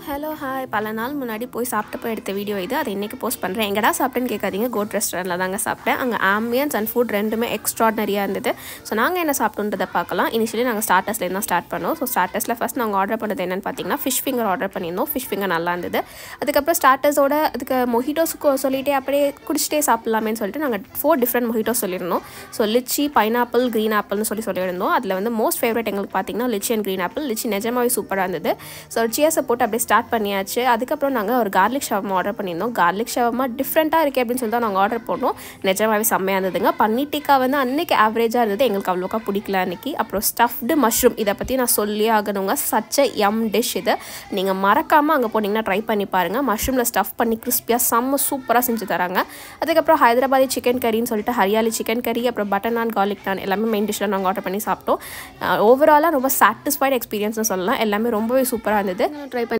hello hi பல நாள் முன்னாடி போய் சாப்பிட்டப்போ எடுத்த வீடியோ இது அதை இன்றைக்கி போஸ்ட் பண்ணுறேன் எங்கடா சாப்பிட்டேன்னு கேட்காதீங்க கோட் ரெஸ்டாரண்ட்டில் தாங்க சாப்பிட்டேன் அங்கே ஆம்பியன்ஸ் அண்ட் ஃபுட் ரெண்டுமே எக்ஸ்ட்ராடனரியாக இருந்தது ஸோ நாங்கள் என்ன சாப்பிட்டோன்றதை பார்க்கலாம் இனிஷியலி நாங்கள் ஸ்டார்டர்ஸ்லேருந்து தான் ஸ்டார்ட் பண்ணோம் ஸோ ஸ்டார்டர்ஸில் ஃபஸ்ட் நாங்கள் ஆர்டர் பண்ணது என்னென்னு பார்த்தீங்கன்னா ஃபிஷ் ஃபிங்கர் ஆர்டர் பண்ணியிருந்தோம் ஃபிஷ் ஃபிங்கர் நல்லா இருந்தது அதுக்கப்புறம் ஸ்டார்டர்ஸோட அதுக்கு மொஹிட்டோஸுக்கு சொல்லிட்டே அப்படியே குடிச்சிட்டே சாப்பிட்லாமேன்னு சொல்லிட்டு நாங்கள் ஃபோர் டிஃப்ரெண்ட் மொஹிட்டோஸ் சொல்லியிருந்தோம் ஸோ லிச்சி பைனாப்பிள் க்ரீன் ஆப்பிள்னு சொல்லி சொல்லியிருந்தோம் அதில் வந்து மோஸ்ட் ஃபேவரட் எங்களுக்கு பார்த்தீங்கன்னா lychee and green apple lychee நிஜமாவே சூப்பராக இருந்தது ஸோ சியர்ஸை போட்டு அப்படியே ஸ்டார்ட் பண்ணியாச்சு அதுக்கப்புறம் நாங்கள் ஒரு கார்லிக் ஷவர்மா ஆர்டர் பண்ணியிருந்தோம் கார்லிக் ஷவர்மா டிஃப்ரெண்ட்டாக இருக்கே அப்படின்னு சொல்லி தான் நாங்கள் ஆர்டர் பண்ணோம் நிஜமாவே செம்மையாக இருந்ததுங்க பன்னீர் டிக்கா வந்து அன்னைக்கு ஆவரேஜாக இருந்தது எங்களுக்கு அவ்வளோக்கா பிடிக்கல அன்னைக்கு அப்புறம் ஸ்டஃப்டு மஷ்ரூம் இதை பற்றி நான் சொல்லியே ஆகணுங்க சச்ச எம் டிஷ் இது நீங்கள் மறக்காமல் அங்கே போனீங்கன்னா ட்ரை பண்ணி பாருங்கள் மஷ்ரூமில் ஸ்டஃப் பண்ணி கிறிஸ்பியாக செம்ம சூப்பராக செஞ்சு தராங்க அதுக்கப்புறம் ஹைதராபாதி சிக்கன் கறின்னு சொல்லிட்டு ஹரியாலி சிக்கன் கறி அப்புறம் பட்டர் நான் கார்லிக் நான் எல்லாமே மெயின் டிஷ்ஷில் நாங்கள் ஆர்டர் பண்ணி சாப்பிட்டோம் ஓவராலாக ரொம்ப சாட்டிஸ்ஃபைட் எக்ஸ்பீரியன்ஸ்னு சொல்லலாம் எல்லாமே ரொம்பவே சூப்பராக இருந்தது ட்ரை பண்ணி